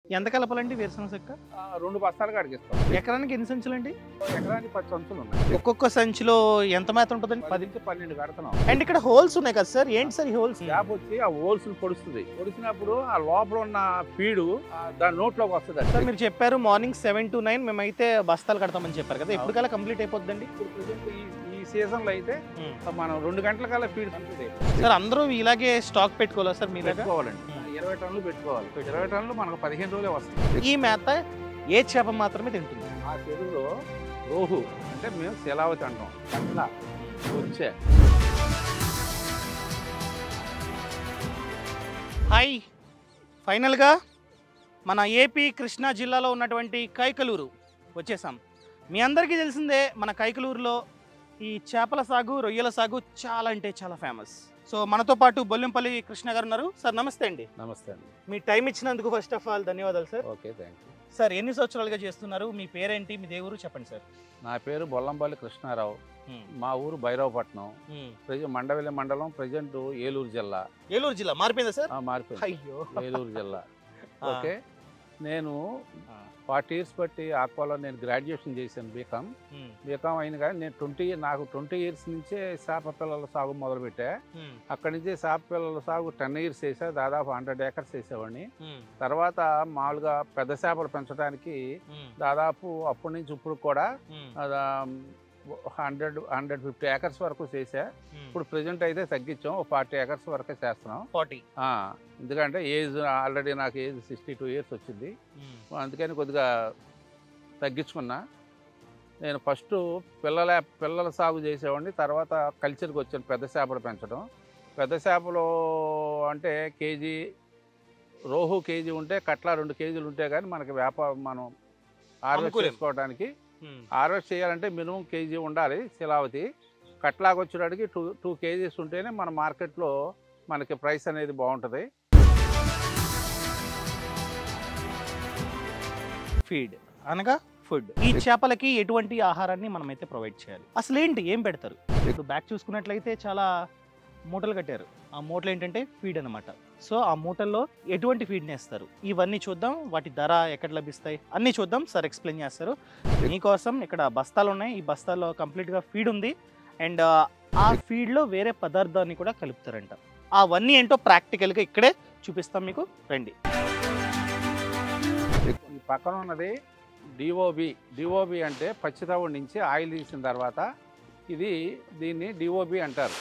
ఎంత కలపాలండి వేరుశనగ చెక్క ఆ, రెండు బస్తాలు కడిగిస్తాం ఎకరానికి ఎన్ని సంచులండి ఎకరానికి పది సంచులు ఉన్నాయి ఒక్కొక్క సంచిలో ఎంత మేత ఉంటుందండి పది నుంచి పన్నెండు కడుతున్నాం అండ్ ఇక్కడ హోల్స్ ఉన్నాయి కదా సార్ ఏంటి సార్ ఈ హోల్స్ గ్యాప్ వచ్చి ఆ హోల్స్ పొడుస్తుంది పొడిచినప్పుడు ఆ లోపల ఉన్న ఫీడు దాని నోట్లోకి వస్తుంది సార్ మీరు చెప్పారు మార్నింగ్ సెవెన్ టు నైన్ మేమైతే బస్తాలు కడతామని చెప్పారు కదా ఎప్పటికల్లా కంప్లీట్ అయిపోద్దండి ఇప్పుడు present ఈ ఈ సీజన్ లో అయితే మనం రెండు గంటల కల్లా ఫీడ్ కంప్లీట్ అయిపోతుంది సార్ అందరూ ఇలాగే స్టాక్ పెట్టుకోవాలా సార్ మీ దగ్గర పెట్టుకోవాలండి ఇరవై టన్నులు పెట్టుకోవాలి ఇరవై టన్నులు మనకు పదిహేను రోజులే వస్తుంది ఈ మేత ఏ చేప మాత్రమే తింటుంది ఆ చెరువులో రోహు అంటే మేము శిలావతి అంటాం అట్లా వచ్చే హాయ్ ఫైనల్గా మన ఏపీ కృష్ణా జిల్లాలో ఉన్నటువంటి కైకలూరు వచ్చేసాం మీ అందరికీ తెలిసిందే మన కైకలూరులో ఈ చేపల సాగు రొయ్యల సాగు చాలా అంటే చాలా ఫేమస్ సో మనతో పాటు బొల్లింపల్లి కృష్ణ గారు ఉన్నారు సార్ నమస్తే అండి నమస్తే అండి మీ టైం ఇచ్చినందుకు ఫస్ట్ ఆఫ్ ఆల్ ధన్యవాదాలు sir okay thank you sir ఎన్ని సంవత్సరాలుగా చేస్తున్నారు మీ పేరేంటి మీ దేవురు చెప్పండి సార్ నా పేరు బొల్లంపల్లి కృష్ణారావు మా ఊరు భైరవపట్నం ప్రజ మండవెల్లి మండలం ప్రజెంట్ ఏలూరు జిల్లా ఏలూరు జిల్లా మారిపోయిందా సార్ ఆ, మారిపోయింది అయ్యో ఏలూరు జిల్లా ఆ. ఓకే నేను ఫార్టీ ఇయర్స్ బట్టి ఆక్వాలో నేను గ్రాడ్యుయేషన్ చేశాను బీకామ్ ఉమ్, బీకామ్ అయింది కానీ నేను ట్వంటీ నాకు ట్వంటీ ఇయర్స్ నుంచే చేప పిల్లల సాగు మొదలుపెట్టా ఉమ్, అక్కడి నుంచి చేప పిల్లల సాగు టెన్ ఇయర్స్ చేసా దాదాపు హండ్రెడ్ ఏకర్స్ చేసేవాడిని ఉమ్, తర్వాత మామూలుగా పెద్ద చేపలు పెంచడానికి ఉమ్, దాదాపు అప్పటి నుంచి ఇప్పుడు కూడా um, hundred hundred fifty acres వరకు చేసా ఉమ్. ఇప్పుడు ప్రజెంట్ అయితే తగ్గించాం ఫార్టీ ఏకర్స్ వరకే చేస్తున్నాం 40 ఆ, ఎందుకంటే ఏజ్ ఆల్రెడీ నాకు ఏజ్ సిక్స్టీ టూ ఇయర్స్ వచ్చింది ఉమ్, అందుకని కొద్దిగా తగ్గించుకున్నా నేను ఫస్ట్ పిల్లల పిల్లల సాగు చేసేవాడిని తర్వాత కల్చర్కి వచ్చాను పెద్ద చేపలు పెంచడం పెద్ద చేపలు అంటే కేజీ రోహు కేజీ ఉంటే కట్ల రెండు కేజీలు ఉంటే కానీ మనకి వ్యాపారం మనం హార్వెస్ట్ అమ్ముకోలేం. చేసుకోవడానికి ఉమ్. హార్వెస్ట్ చేయాలంటే మినిమం కేజీ ఉండాలి శిలావతి కట్లాగా వచ్చేటికి టూ టూ కేజీస్ ఉంటేనే మన మార్కెట్లో మనకి ప్రైస్ అనేది బాగుంటుంది ఫీడ్ అనగా ఫుడ్ ఈ చేపలకి ఎటువంటి ఆహారాన్ని మనమైతే ప్రొవైడ్ చేయాలి అసలు ఏంటి ఏం పెడతారు ఇప్పుడు బ్యాక్ చూసుకున్నట్లయితే చాలా మూటలు కట్టారు ఆ మూటలు ఏంటంటే ఫీడ్ అన్నమాట సో ఆ మూటల్లో ఎటువంటి ఫీడ్ని వేస్తారు ఇవన్నీ చూద్దాం వాటి ధర ఎక్కడ లభిస్తాయి అన్నీ చూద్దాం సార్ ఎక్స్ప్లెయిన్ చేస్తారు మీకోసం ఇక్కడ బస్తాలు ఉన్నాయి ఈ బస్తాల్లో కంప్లీట్గా ఫీడ్ ఉంది అండ్ ఆ ఫీడ్లో వేరే పదార్థాన్ని కూడా కలుపుతారంట అవన్నీ ఏంటో ప్రాక్టికల్గా ఇక్కడే చూపిస్తాం మీకు రండి ఈ పక్కన ఉన్నది డిఓబి డిఓబి అంటే పచ్చితవుడి నుంచి ఆయిల్ తీసిన తర్వాత ఇది దీన్ని డిఓబి అంటారు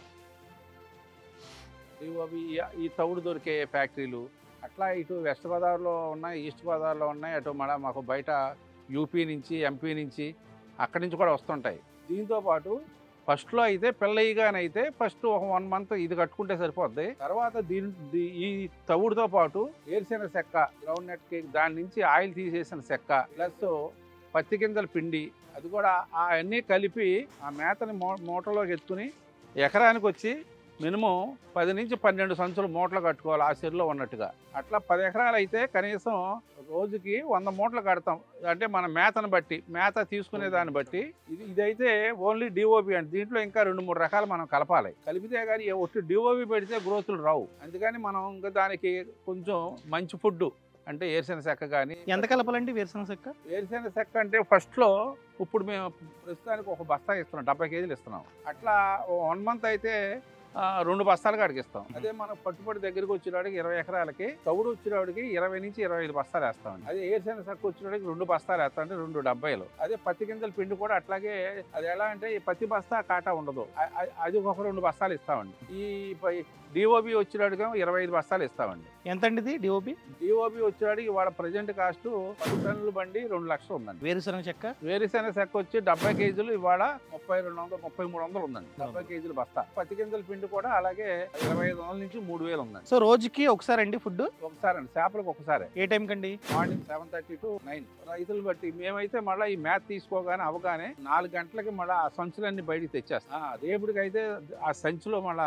డిఓబి ఈ తవుడు దొరికే ఫ్యాక్టరీలు అట్లా ఇటు వెస్ట్ గోదావరిలో ఉన్నాయి ఈస్ట్ గోదావరిలో ఉన్నాయి అటు మన మాకు బయట యూపీ నుంచి ఎంపీ నుంచి అక్కడి నుంచి కూడా వస్తుంటాయి దీంతో పాటు ఫస్ట్లో అయితే పిల్లయ్యగానైతే ఫస్ట్ ఒక వన్ మంత్ ఇది కట్టుకుంటే సరిపోద్ది తర్వాత దీని దీ- ఈ తవుడుతో పాటు ఏరుశెనగ చెక్క గ్రౌండ్ నట్ కేక్ దాని నుంచి ఆయిల్ తీసేసిన చెక్క ప్లస్ పత్తి గింజల పిండి అది కూడా ఆ అన్నీ కలిపి ఆ మేతని మూ మూటలోకి ఎత్తుకుని ఎకరానికి వచ్చి మినిమం పది నుంచి పన్నెండు సంచులు మూటలు కట్టుకోవాలి ఆ చెరులో ఉన్నట్టుగా అట్లా పది ఎకరాలు అయితే కనీసం రోజుకి వంద మూటలు కడతాం అంటే మన మేతను బట్టి మేత తీసుకునే దాన్ని బట్టి ఇది ఇదైతే ఓన్లీ డిఓబి అంటే దీంట్లో ఇంకా రెండు మూడు రకాలు మనం కలపాలి కలిపితే కానీ ఒట్టి డిఓబి పెడితే గ్రోతులు రావు అందుకని మనం ఇంకా దానికి కొంచెం మంచి ఫుడ్ అంటే ఏరుశెనగ చెక్క కానీ ఎంత కలపాలండి వేరుశనగ చెక్క వేరుశెనగ చెక్క అంటే ఫస్ట్లో ఇప్పుడు మేము ప్రస్తుతానికి ఒక బస్తా ఇస్తున్నాం డెబ్బై కేజీలు ఇస్తున్నాం అట్లా వన్ మంత్ అయితే ఆ, రెండు బస్తాలు కడిగిస్తాం అదే మనం పట్టుబడి దగ్గరికి వచ్చేవాడికి ఇరవై ఎకరాలకి తవుడు వచ్చేవాడికి ఇరవై నుంచి ఇరవై ఐదు బస్తాలు వేస్తామండి అదే ఏరుశెనగ చెక్క వచ్చేవాడికి రెండు బస్తాలు వేస్తాం అంటే రెండు డెబ్బైలు అదే పత్తి గింజల పిండి కూడా అట్లాగే అది ఎలా అంటే ఈ పత్తి బస్తా కాటా ఉండదు అ- అ- అది ఒక రెండు బస్తాలు ఇస్తామండి ఈ డిఓబి వచ్చేవాడికి ఇరవై ఐదు బస్తాలు ఇస్తామండి ఎంతండి ఇది డిఓపి డిఓబి వచ్చేవాడికి ఇవాళ ప్రజెంట్ కాస్ట్ పది టన్నుల బండి రెండు లక్షలు ఉందండి వేరుశనగ చెక్క వేరుశెనగ చెక్క వచ్చి డెబ్బై కేజీలు ఇవాళ ముప్పై రెండు వందలు ముప్పై మూడు వందలు ఉందండి డెబ్బై కేజీలు బస్తా పత్తి గింజల పిండి కూడా అలాగే ఇరవై ఐదు వందల నుంచి మూడు వేలు ఉందండి సో రోజుకి ఒకసారి అండి ఫుడ్ ఒకసారి అండి చేపలకు ఒకసారి ఏ టైం కండి morning seven thirty to nine రైతులు బట్టి మేమైతే మళ్ళీ ఈ మ్యాథ్ తీసుకోగానే అవగానే నాలుగు గంటలకి మళ్ళీ ఆ సంచులన్నీ బయటికి తెచ్చేస్తాం ఆ, రేపటికి అయితే ఆ సంచిలో మళ్ళా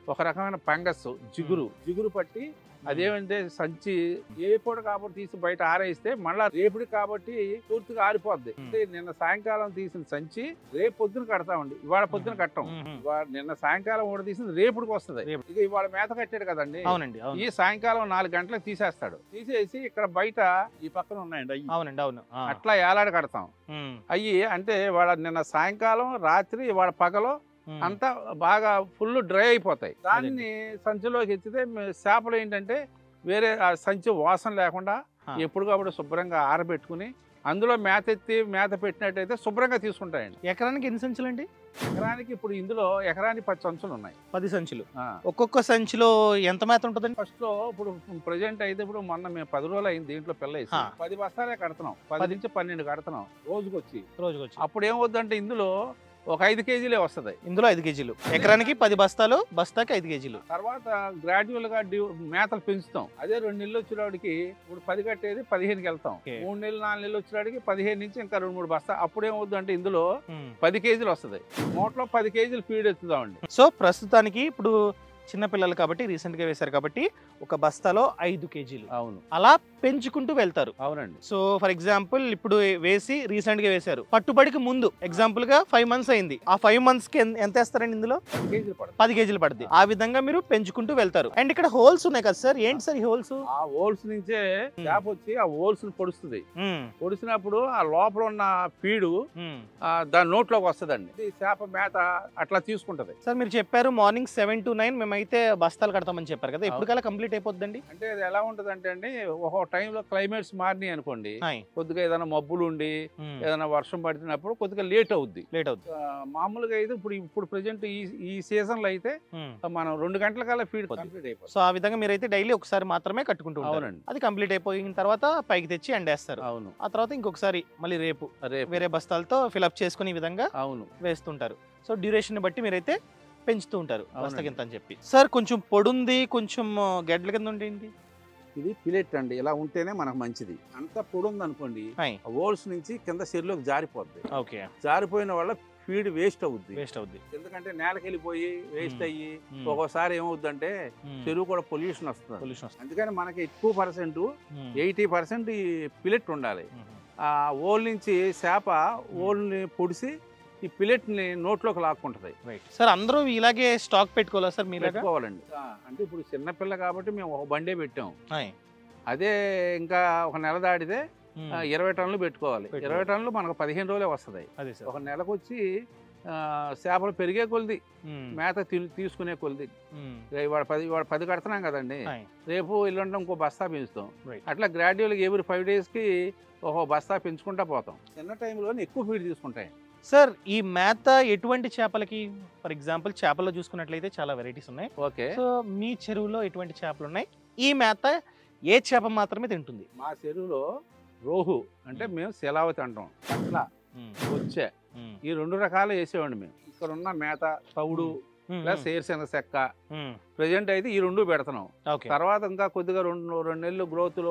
ఒక రకమైన ఫంగస్ జిగురు జిగురు పట్టి అదేమంటే సంచి ఏ పూట కాబట్టి తీసి బయట ఆరేస్తే మళ్ళా రేపుడి కాబట్టి పూర్తిగా ఆరిపోద్ది Hmm. అంటే నిన్న సాయంకాలం తీసిన సంచి రేపు పొద్దున కడతామండి ఇవాళ పొద్దున కట్టం మ్మ్. ఇవాళ నిన్న సాయంకాలం ఒకటి తీసింది రేపుడికి వస్తుంది రేపు. ఇక ఇవాళ మేత కట్టాడు కదండి అవునండి అవును ఈ సాయంకాలం నాలుగు గంటలకు తీసేస్తాడు తీసేసి ఇక్కడ బయట ఈ పక్కన ఉన్నాయండి అయ్యి అవునండి అవును ఆ. అట్లా ఏలాడ కడతాం మ్మ్. అయ్యి అంటే వాళ్ళ నిన్న సాయంకాలం రాత్రి వాళ్ళ పగలో మ్మ్. అంతా బాగా ఫుల్ డ్రై అయిపోతాయి దాన్ని సంచిలోకి ఎత్తితే మే- చేపలు ఏంటంటే వేరే ఆ సంచి వాసన లేకుండా ఆ. ఎప్పటికప్పుడు శుభ్రంగా ఆరబెట్టుకుని అందులో మేత ఎత్తి మేత పెట్టినట్టయితే శుభ్రంగా తీసుకుంటాయండి ఎకరానికి ఎన్ని సంచులు అండి ఎకరానికి ఇప్పుడు ఇందులో ఎకరానికి పది సంచులు ఉన్నాయి పది సంచులు ఆ. ఒక్కొక్క సంచిలో ఎంత మేత ఉంటుందండి ఫస్ట్ లో ఇప్పుడు ప్రజెంట్ అయితే ఇప్పుడు మొన్న మేము పది రోజులు అయింది దీంట్లో పిల్ల వేసి ఆ. పది బస్తాలే కడుతున్నాం పది పది. నుంచి పన్నెండు కడుతున్నాం రోజుకి వచ్చి రోజుకి వచ్చి అప్పుడు ఏమవుద్దంటే ఇందులో ఒక ఐదు కేజీలే వస్తుంది ఇందులో ఐదు కేజీలు ఎకరానికి పది బస్తాలు బస్తాకి ఐదు కేజీలు తర్వాత గ్రాడ్యువల్ గా డ్యూ- మేతలు పెంచుతాం అదే రెండు నెలలు వచ్చేవాడికి ఇప్పుడు పది కట్టేది పదిహేనుకి వెళ్తాం ఓకే. మూడు నెలలు నాలుగు నెలలు వచ్చేవాడికి పదిహేను నుంచి ఇంకా రెండు మూడు బస్తా అప్పుడు ఏమవుద్దంటే ఇందులో మ్మ్. పది కేజీలు వస్తుంది మూటలో పది కేజీలు ఫీడ్ ఎత్తుదామండి సో ప్రస్తుతానికి ఇప్పుడు చిన్న పిల్లలు కాబట్టి రీసెంట్ గా వేశారు కాబట్టి ఒక బస్తాలో ఐదు కేజీలు అవును అలా పెంచుకుంటూ వెళ్తారు అవునండి సో ఫర్ ఎగ్జాంపుల్ ఇప్పుడు వేసి రీసెంట్ గా వేశారు పట్టుబడికి ముందు ఎగ్జాంపుల్ గా ఫైవ్ మంత్స్ అయింది ఆ ఫైవ్ మంత్స్ కి ఎన్- ఎంత వేస్తారండి ఇందులో పది కేజీలు పడుతుంది పది కేజీలు పడుతుంది ఆ విధంగా మీరు పెంచుకుంటూ వెళ్తారు అండ్ ఇక్కడ హోల్స్ ఉన్నాయి కదా సార్ ఏంటి సార్ ఈ హోల్స్ ఆ హోల్స్ నుంచే చేప వచ్చి ఆ హోల్స్ పొడుస్తుంది పొడిచినప్పుడు ఆ లోపల ఉన్న ఫీడు ఆ, దాని నోట్లోకి వస్తుందండి ఇది చేప మేత అట్లా తీసుకుంటది సార్ మీరు చెప్పారు మార్నింగ్ సెవెన్ టు నైన్ మేమైతే బస్తాలు కడతామని చెప్పారు కదా ఎప్పటికల్లా కంప్లీట్ అయిపోద్దండి అంటే అది ఎలా ఉంటది అంటే అండి ఒక టైంలో క్లైమేట్స్ మారినాయి అనుకోండి హాయ్ కొద్దిగా ఏదైనా మబ్బులు ఉండి ఏదైనా వర్షం పడుతున్నప్పుడు కొద్దిగా లేట్ అవుద్ది లేట్ అవుతుంది ఆ, మామూలుగా అయితే ఇప్పుడు ఇప్పుడు ప్రజెంట్ ఈ ఈ సీజన్ లో అయితే మనం రెండు గంటల కల్లా ఫీడ్ కంప్లీట్ అయిపోతుంది సో ఆ విధంగా మీరైతే డైలీ ఒకసారి మాత్రమే కట్టుకుంటూ ఉంటారు అవునండి అది కంప్లీట్ అయిపోయిన తర్వాత పైకి తెచ్చి ఎండేస్తారు అవును ఆ తర్వాత ఇంకొకసారి మళ్ళీ రేపు రేపు వేరే బస్తాలతో ఫిలప్ చేసుకుని ఈ విధంగా అవును వేస్తుంటారు సో డ్యూరేషన్ బట్టి మీరైతే పెంచుతూ ఉంటారు బస్తా అవునండి. కింద అని చెప్పి సార్ కొంచెం పొడుంది కొంచెం గడ్డల కింద ఉండేది ఇది పిలెట్ అండి ఇలా ఉంటేనే మనకు మంచిది అంత పొడి ఉంది అనుకోండి హాయ్ హోల్స్ నుంచి కింద చెరువులోకి జారిపోద్ది ఓకే జారిపోయిన వల్ల ఫీడ్ వేస్ట్ అవుద్ది వేస్ట్ అవుద్ది ఎందుకంటే నేలకి వెళ్ళిపోయి వేస్ట్ Hmm. అయ్యి ఒక్కోసారి ఏమవుద్దంటే చెరువు కూడా పొల్యూషన్ వస్తుంది పొల్యూషన్ వస్తుంది అందుకని మనకి ఎక్కువ పర్సెంట్ ఎయిటీ పర్సెంట్ ఈ పిలెట్ ఉండాలి ఆ ఓల్ నుంచి చేప ఓల్ని పొడిసి ఈ పిలెట్ని నోట్లోకి లాక్కుంటది రైట్ సార్ అందరూ ఇలాగే స్టాక్ పెట్టుకోవాలా సార్ మీలాగా పెట్టుకోవాలండి ఆ, అంటే ఇప్పుడు చిన్నపిల్ల కాబట్టి మేము ఒక బండే పెట్టాం హాయ్ అదే ఇంకా ఒక నెల దాటితే ఆ, ఇరవై టన్నులు పెట్టుకోవాలి పెట్టుకోవాలి. ఇరవై టన్నులు మనకు పదిహేను రోజులే వస్తుంది అదే సార్ ఒక నెలకు వచ్చి ఆ, చేపలు పెరిగే కొలిది మ్మ్. మేత తిని తీసుకునే కొలిది మ్మ్. ఇవాళ పది ఇవాళ పది కడుతున్నాం కదండి హాయ్ రేపు ఇల్లుంటే ఇంకో బస్తా పెంచుతాం రైట్ అట్లా గ్రాడ్యువల్గా ఎవ్రీ ఫైవ్ డేస్కి ఒక బస్తా పెంచుకుంటా పోతాం చిన్న టైంలోనే ఎక్కువ ఫీడ్ తీసుకుంటాయి సార్ ఈ మేత ఎటువంటి చేపలకి ఫర్ ఎగ్జాంపుల్ చేపల్లో చూసుకున్నట్లయితే చాలా వెరైటీస్ ఉన్నాయి ఓకే సో మీ చెరువులో ఎటువంటి చేపలు ఉన్నాయి ఈ మేత ఏ చేప మాత్రమే తింటుంది మా చెరువులో రోహు అంటే మేము శిలావతి అంటాం అట్లా వచ్చే ఈ రెండు రకాలు వేసేవాడి మేము ఇక్కడ ఉన్న మేత తవుడు ప్లస్ ఏరుశనగ చెక్క ప్రజెంట్ అయితే ఈ రెండు పెడుతున్నాం ఓకే తర్వాత ఇంకా కొద్దిగా రెండు రెండు నెలలు గ్రోత్లో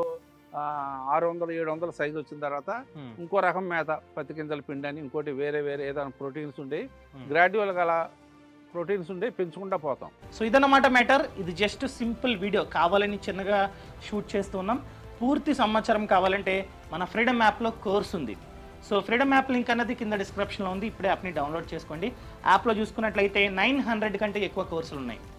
ఆరు వందలు ఏడు వందల సైజు వచ్చిన తర్వాత ఇంకో రకం మేత పత్తి గింజల పిండి అని ఇంకోటి వేరే వేరే ఏదైనా ప్రోటీన్స్ ఉండే గ్రాడ్యువల్గా అలా ప్రోటీన్స్ ఉండే పెంచుకుంటా పోతాం సో ఇదన్నమాట మ్యాటర్ ఇది జస్ట్ సింపుల్ వీడియో కావాలని చిన్నగా షూట్ చేస్తున్నాం పూర్తి సమాచారం కావాలంటే మన ఫ్రీడమ్ యాప్లో కోర్స్ ఉంది సో ఫ్రీడమ్ యాప్ లింక్ అన్నది కింద డిస్క్రిప్షన్లో ఉంది ఇప్పుడే యాప్ని డౌన్లోడ్ చేసుకోండి యాప్లో చూసుకున్నట్లయితే నైన్ హండ్రెడ్ కంటే ఎక్కువ కోర్సులు ఉన్నాయి